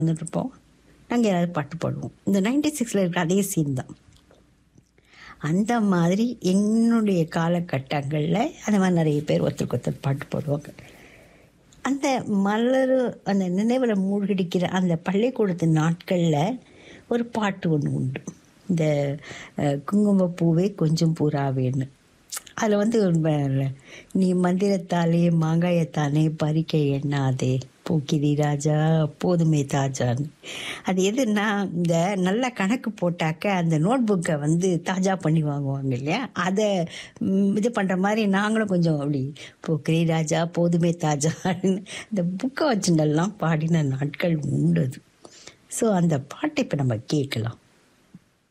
வந்துட்டு இருப்போம் நாங்கள் யாராவது பாட்டு பாடுவோம் இந்த நைன்டி சிக்ஸில் இருக்கிற அதே சீன் தான் அந்த மாதிரி என்னுடைய காலகட்டங்களில் அந்த மாதிரி நிறைய பேர் ஒருத்தருக்கு ஒருத்தர் பாட்டு பாடுவாங்க அந்த மலர் அந்த நினைவில் மூழ்கடிக்கிற அந்த பள்ளிக்கூடத்து நாட்களில் ஒரு பாட்டு ஒன்று உண்டு இந்த அஹ், குங்குமப்பூவே கொஞ்சம் பூராவேன்னு அதில் வந்து உண்மை, நீ மந்திரத்தாலே மாங்காயத்தானே பறிக்க எண்ணாதே போக்கிரி ராஜா போதுமே தாஜான்னு அது எதுன்னா இந்த நல்ல கணக்கு போட்டாக்க அந்த நோட் புக்கை வந்து தாஜா பண்ணி வாங்குவாங்க இல்லையா அதை ம், இது பண்ணுற மாதிரி நாங்களும் கொஞ்சம் அப்படி போக்கிரி ராஜா போதுமே தாஜான்னு இந்த புக்கை வச்சுட்டெல்லாம் பாடின நாட்கள் உண்டு அது ஸோ அந்த பாட்டை இப்போ நம்ம கேட்கலாம்